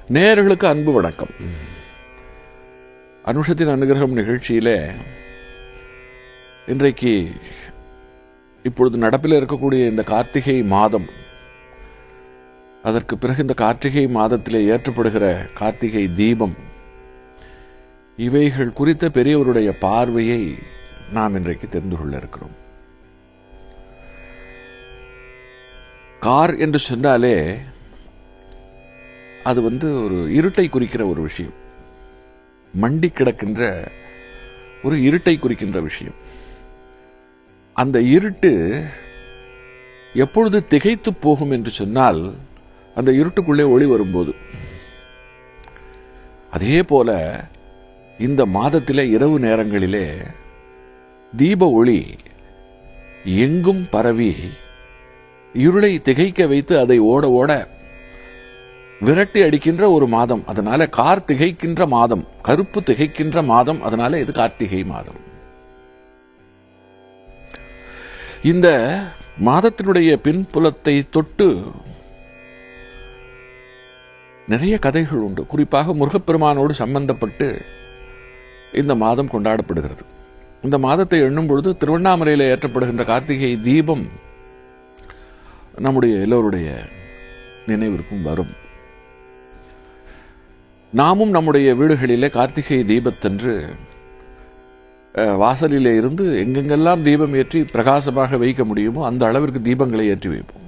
நேயர்களுக்கு அன்பு வணக்கம் அனுஷத்தின் அனுகிரகம் நிகழ்ச்சியிலே இன்றைக்கு இப்பொழுது நடப்பில் இருக்கக்கூடிய இந்த கார்த்திகை மாதம் அதற்கு பிறகு இந்த கார்த்திகை மாதத்திலே ஏற்றப்படுகிற கார்த்திகை தீபம் இவைகள் குறித்த பெரியவருடைய பார்வையை நாம் இன்றைக்கு தெரிந்து கொள்ள இருக்கிறோம் கார் என்று சொன்னாலே அது வந்து ஒரு இருட்டை குறிக்கிற ஒரு விஷயம் மண்டி கிடக்கின்ற ஒரு இருட்டை குறிக்கின்ற விஷயம் அந்த இருட்டு எப்பொழுது திகைத்து போகும் என்று சொன்னால் அந்த இருட்டுக்குள்ளே ஒளி வரும்போது அதே போல இந்த மாதத்திலே இரவு நேரங்களிலே தீப ஒளி எங்கும் பரவி இருளை திகைக்க வைத்து அதை ஓட ஓட விரட்டி அடிக்கின்ற ஒரு மாதம் அதனால கார் திகைக்கின்ற மாதம் கருப்பு திகைக்கின்ற மாதம் அதனால இது கார்த்திகை மாதம் இந்த மாதத்தினுடைய பின்புலத்தை தொட்டு நிறைய கதைகள் உண்டு குறிப்பாக முருகப்பெருமானோடு சம்பந்தப்பட்டு இந்த மாதம் கொண்டாடப்படுகிறது இந்த மாதத்தை எண்ணும் பொழுது திருவண்ணாமலையில் ஏற்றப்படுகின்ற கார்த்திகை தீபம் நம்முடைய எல்லோருடைய நினைவிற்கும் வரும் நாமும் நம்முடைய வீடுகளிலே கார்த்திகை தீபத்தன்று வாசலிலே இருந்து எங்கெங்கெல்லாம் தீபம் ஏற்றி பிரகாசமாக வைக்க முடியுமோ அந்த அளவிற்கு தீபங்களை ஏற்றி வைப்போம்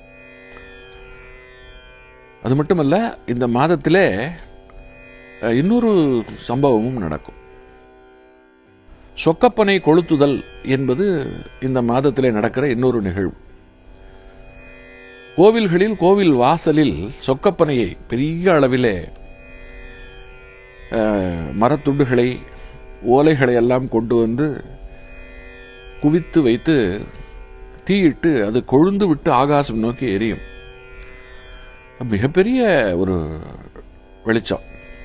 அது மட்டுமல்ல இந்த மாதத்திலே இன்னொரு சம்பவமும் நடக்கும் சொக்கப்பனை கொளுத்துதல் என்பது இந்த மாதத்திலே நடக்கிற இன்னொரு நிகழ்வு கோவில்களில் கோவில் வாசலில் சொக்கப்பனையை பெரிய அளவிலே மரத்துண்டுகளை ஓலைகளை எல்லாம் கொண்டு வந்து குவித்து வைத்து தீயிட்டு அது கொழுந்து விட்டு ஆகாசம் நோக்கி எரியும் மிகப்பெரிய ஒரு வெளிச்சம்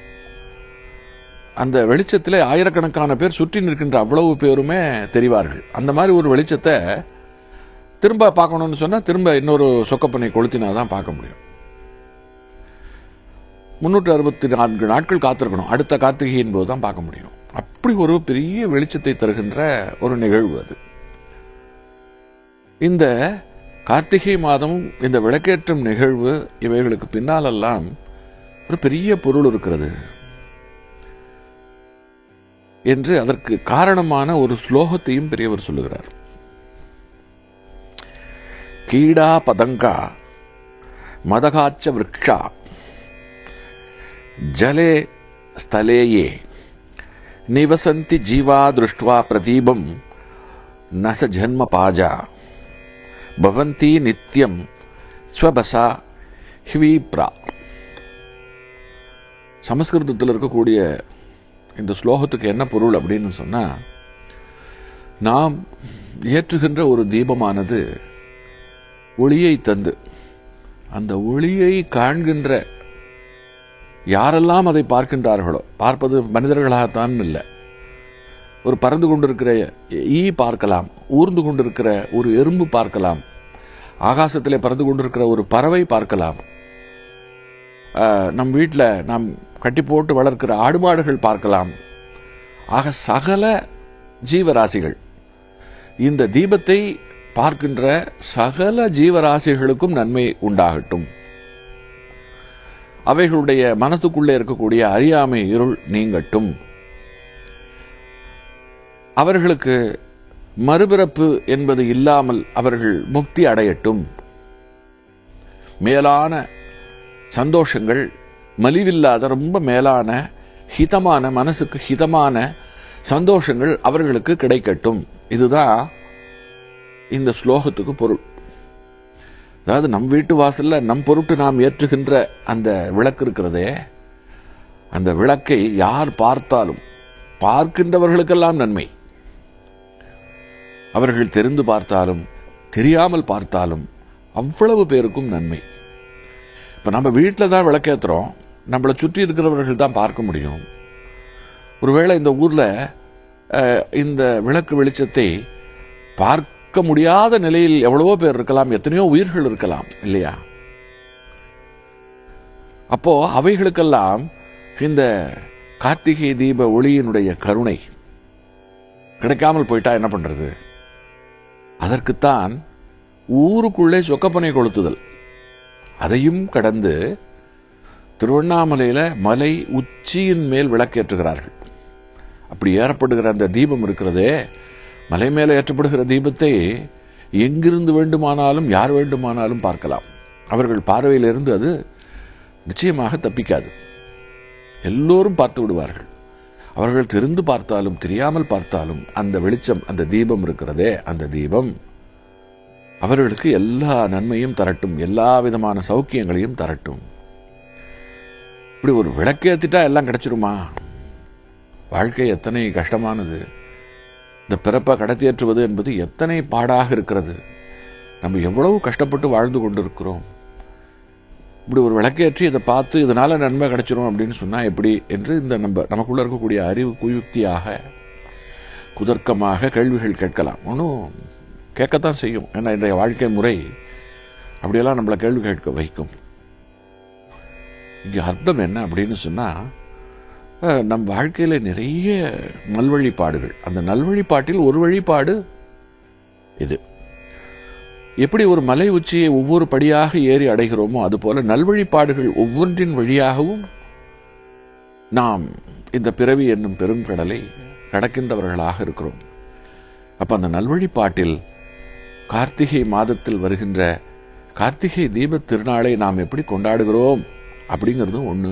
அந்த வெளிச்சத்தில் ஆயிரக்கணக்கான பேர் சுற்றி நிற்கின்ற அவ்வளவு பேருமே தெரிவார்கள் அந்த மாதிரி ஒரு வெளிச்சத்தை திரும்ப பார்க்கணும்னு சொன்னா திரும்ப இன்னொரு சொக்கப்பனை கொளுத்தினா தான் பார்க்க முடியும் முன்னூற்றி அறுபத்தி நான்கு நாட்கள் காத்திருக்கணும் அடுத்த கார்த்திகையின் போது தான் பார்க்க முடியும் அப்படி ஒரு பெரிய வெளிச்சத்தை தருகின்ற ஒரு நிகழ்வு அது இந்த கார்த்திகை மாதம் இந்த விளக்கேற்றும் நிகழ்வு இவைகளுக்கு பின்னாலெல்லாம் ஒரு பெரிய பொருள் இருக்கிறது என்று அதற்கு காரணமான ஒரு ஸ்லோகத்தையும் பெரியவர் சொல்லுகிறார் கீடா பதங்கா மதகாச்ச விரக்ஷா ஜலே ஸ்தலேயே நிவசந்தி ஜீவா திருஷ்டுவா பிரதீபம் நச ஜன்ம பாஜா பவந்தி நித்தியம் ஸ்வபசா ஹிவீப்ரா சமஸ்கிருதத்தில் இருக்கக்கூடிய இந்த ஸ்லோகத்துக்கு என்ன பொருள் அப்படின்னு சொன்னா நாம் ஏற்றுகின்ற ஒரு தீபமானது ஒளியை தந்து அந்த ஒளியை காண்கின்ற யாரெல்லாம் அதை பார்க்கின்றார்களோ பார்ப்பது மனிதர்களாகத்தான் இல்லை ஒரு பறந்து கொண்டிருக்கிற ஈ பார்க்கலாம் ஊர்ந்து கொண்டிருக்கிற ஒரு எறும்பு பார்க்கலாம் ஆகாசத்திலே பறந்து கொண்டிருக்கிற ஒரு பறவை பார்க்கலாம் நம் வீட்டில் நாம் கட்டி போட்டு வளர்க்கிற ஆடு மாடுகள் பார்க்கலாம் ஆக சகல ஜீவராசிகள் இந்த தீபத்தை பார்க்கின்ற சகல ஜீவராசிகளுக்கும் நன்மை உண்டாகட்டும் அவைகளுடைய மனத்துக்குள்ளே இருக்கக்கூடிய அறியாமை இருள் நீங்கட்டும் அவர்களுக்கு மறுபிறப்பு என்பது இல்லாமல் அவர்கள் முக்தி அடையட்டும் மேலான சந்தோஷங்கள் மலிவில்லாத ரொம்ப மேலான ஹிதமான மனசுக்கு ஹிதமான சந்தோஷங்கள் அவர்களுக்கு கிடைக்கட்டும் இதுதான் இந்த ஸ்லோகத்துக்கு பொருள் அதாவது நம் வீட்டு வாசல்ல நம் பொருட்டு நாம் ஏற்றுகின்ற அந்த விளக்கு இருக்கிறதே அந்த விளக்கை யார் பார்த்தாலும் பார்க்கின்றவர்களுக்கெல்லாம் நன்மை அவர்கள் தெரிந்து பார்த்தாலும் தெரியாமல் பார்த்தாலும் அவ்வளவு பேருக்கும் நன்மை இப்ப நம்ம வீட்டில் தான் விளக்கேத்துறோம் நம்மளை சுற்றி இருக்கிறவர்கள் தான் பார்க்க முடியும் ஒருவேளை இந்த ஊர்ல இந்த விளக்கு வெளிச்சத்தை பார்க்க முடியாத நிலையில் எவ்வளவோ பேர் இருக்கலாம் எத்தனையோ உயிர்கள் இருக்கலாம் இல்லையா அப்போ அவைகளுக்கெல்லாம் இந்த கார்த்திகை தீப ஒளியினுடைய கருணை கிடைக்காமல் போயிட்டா என்ன பண்றது அதற்குத்தான் ஊருக்குள்ளே சொக்கப்பனை கொளுத்துதல் அதையும் கடந்து திருவண்ணாமலையில மலை உச்சியின் மேல் விளக்கேற்றுகிறார்கள் அப்படி ஏறப்படுகிற அந்த தீபம் இருக்கிறதே மலை மேல ஏற்றப்படுகிற தீபத்தை எங்கிருந்து வேண்டுமானாலும் யார் வேண்டுமானாலும் பார்க்கலாம் அவர்கள் பார்வையிலிருந்து அது நிச்சயமாக தப்பிக்காது எல்லோரும் பார்த்து விடுவார்கள் அவர்கள் தெரிந்து பார்த்தாலும் தெரியாமல் பார்த்தாலும் அந்த வெளிச்சம் அந்த தீபம் இருக்கிறதே அந்த தீபம் அவர்களுக்கு எல்லா நன்மையும் தரட்டும் எல்லா விதமான சௌக்கியங்களையும் தரட்டும் இப்படி ஒரு விளக்கேத்திட்டா எல்லாம் கிடைச்சிருமா வாழ்க்கை எத்தனை கஷ்டமானது இந்த பிறப்பை கடத்தியேற்றுவது என்பது எத்தனை பாடாக இருக்கிறது நம்ம எவ்வளவு கஷ்டப்பட்டு வாழ்ந்து கொண்டிருக்கிறோம் இப்படி ஒரு விளக்கேற்றி இதை பார்த்து இதனால நன்மை கிடைச்சிரும் அப்படின்னு சொன்னா எப்படி என்று இந்த நம்ம நமக்குள்ள இருக்கக்கூடிய அறிவு குயுக்தியாக குதர்க்கமாக கேள்விகள் கேட்கலாம் ஒன்றும் கேட்கத்தான் செய்யும் ஏன்னா இன்றைய வாழ்க்கை முறை அப்படியெல்லாம் நம்மளை கேள்வி கேட்க வைக்கும் இங்க அர்த்தம் என்ன அப்படின்னு சொன்னா அஹ், நம் வாழ்க்கையில நிறைய நல்வழிப்பாடுகள் அந்த நல்வழிப்பாட்டில் ஒரு வழிபாடு இது எப்படி ஒரு மலை உச்சியை ஒவ்வொரு படியாக ஏறி அடைகிறோமோ அதுபோல நல்வழிப்பாடுகள் ஒவ்வொன்றின் வழியாகவும் நாம் இந்த பிறவி என்னும் பெருங்கடலை கடக்கின்றவர்களாக இருக்கிறோம் அப்ப அந்த நல்வழிப்பாட்டில் கார்த்திகை மாதத்தில் வருகின்ற கார்த்திகை தீபத் திருநாளை நாம் எப்படி கொண்டாடுகிறோம் அப்படிங்கிறதும் ஒண்ணு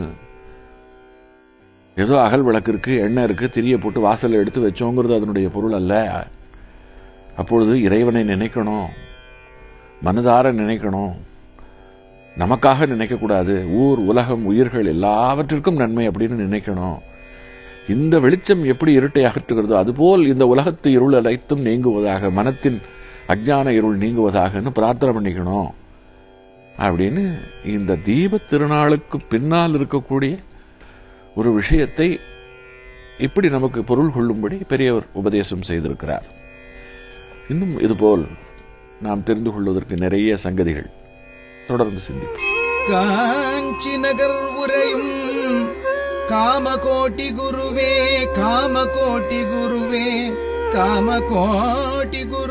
ஏதோ அகல் விளக்கு இருக்கு எண்ணெய் இருக்கு திரிய போட்டு வாசல்ல எடுத்து வச்சோங்கிறது அதனுடைய பொருள் அல்ல அப்பொழுது இறைவனை நினைக்கணும் மனதார நினைக்கணும் நமக்காக நினைக்கக்கூடாது ஊர் உலகம் உயிர்கள் எல்லாவற்றிற்கும் நன்மை அப்படின்னு நினைக்கணும் இந்த வெளிச்சம் எப்படி இருட்டை அகற்றுகிறதோ அதுபோல் இந்த உலகத்து இருள் அனைத்தும் நீங்குவதாக மனத்தின் அஜ்ஞான இருள் நீங்குவதாகன்னு பிரார்த்தனை பண்ணிக்கணும் அப்படின்னு இந்த தீபத் திருநாளுக்கு பின்னால் இருக்கக்கூடிய ஒரு விஷயத்தை இப்படி நமக்கு பொருள் கொள்ளும்படி பெரியவர் உபதேசம் செய்திருக்கிறார் இன்னும் இதுபோல் நாம் தெரிந்து கொள்வதற்கு நிறைய சங்கதிகள் தொடர்ந்து சிந்திப்போம் காஞ்சி நகர் உரையும் காமகோட்டி குருவே காமகோட்டி குருவே காமகோட்டி குரு